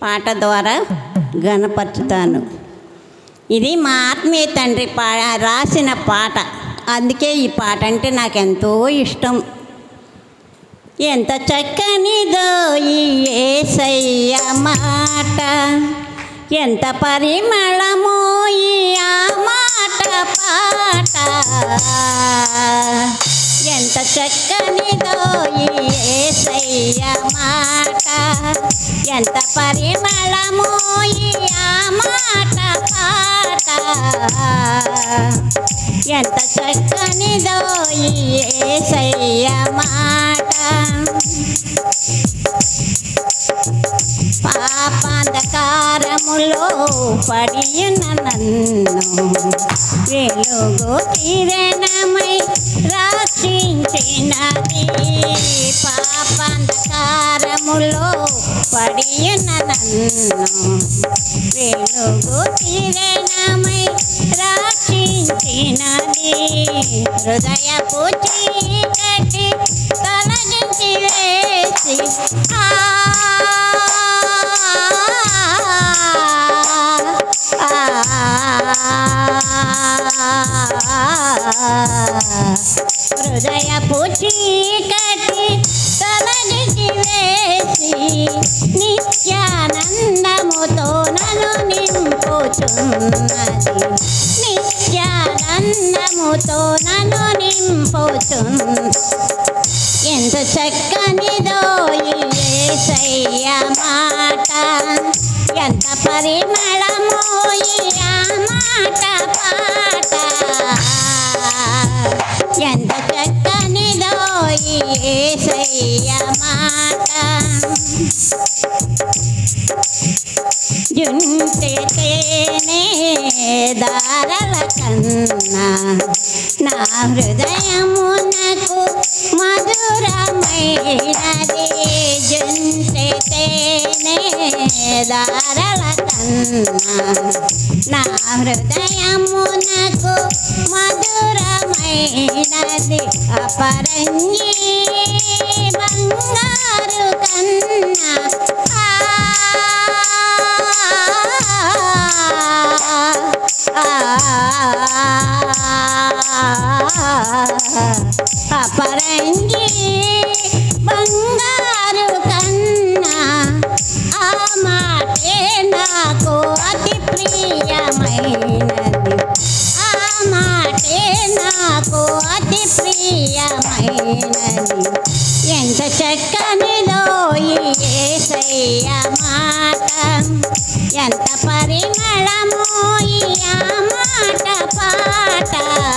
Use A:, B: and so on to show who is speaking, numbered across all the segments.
A: పాట ద్వారా గణపరుచుతాను ఇది మా ఆత్మీయ తండ్రి పా రాసిన పాట అందుకే ఈ పాట అంటే నాకు ఎంతో ఇష్టం ఎంత చక్కనిదో ఈ ఏసయ్య మాట ఎంత పరిమళమో ఈ ఆ మాట పాట ఎంత చక్కనిదో ఈ ఏసయ్య మాట ఎంత పరిమళమో ఈ ఆ మాట పాట ఎంత చక్కనిదో ఈ ఏసయ్య మాట పాపాంధకారములో పడియున్న నన్ను వెలుగు కిరణమై రక్షించినది పాపాంధకారములో పడియున్న నన్ను వెలుగు కిరణమై రక్షించినది హృదయపు చీకటి తొలగించి వేసి ఆ హృదయపు చీకటి తొలగించి వేసి నిత్యానందముతో నన్ను నింపుచున్నది నిత్యానందముతో నన్ను నింపుచున్నది ఎంత చక్కనిదో ఈ యేసయ్య మాట ఎంత పరిమళమో ఈ ఆ మాట పాట ఎంత చక్కనిదో ఈ యేసయ్య మాట జుంటే తేనే దారల కన్నా నా హృదయమునకు మధురమైనది జుంటే తేనే దారల కన్నా నా హృదయమునకు మధురమైనది అపరంజీ బంగారు కన్నా అపరంగి బంగారు కన్నా ఆ మాటే నాకు అతి ప్రియమైనది ఆ మాటే నాకు అతి ప్రియమైనది ఎంత చక్కనిదో ఈ యేసయ్య మాట ఎంత పరిమళమో ఈ ఆ మాట పాట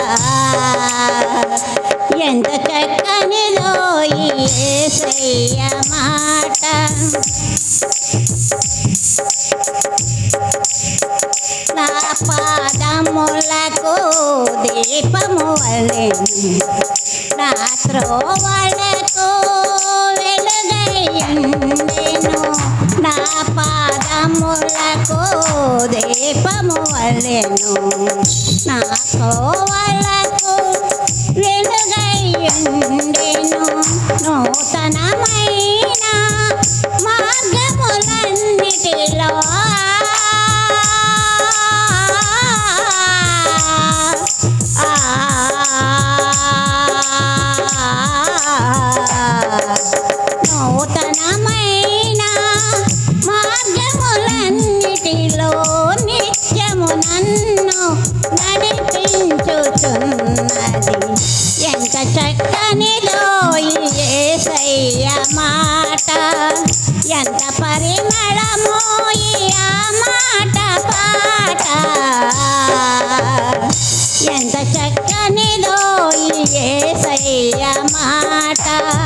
A: ఎంత చక్కనిదో ఈ యేసయ్య మాట నా పాదములకు దీపము వలెను నా త్రోవలకు వెలుగయ్యుండెను నా పాదములకు దీపము వలెను నా కోవలకు వెలుగయ్యుండెను నూతనమైన మార్గములన్నిటిలో నూతనమైన మార్గములన్నిటిలో నిత్యము నన్ను నడిపించుచున్నది ఎంత చక్కనిదో ఈ యేసయ్య మాట ఎంత పరిమళమో ఈ ఆ మాట పాట ఎంత చక్కనిదో ఈ యేసయ్య మాట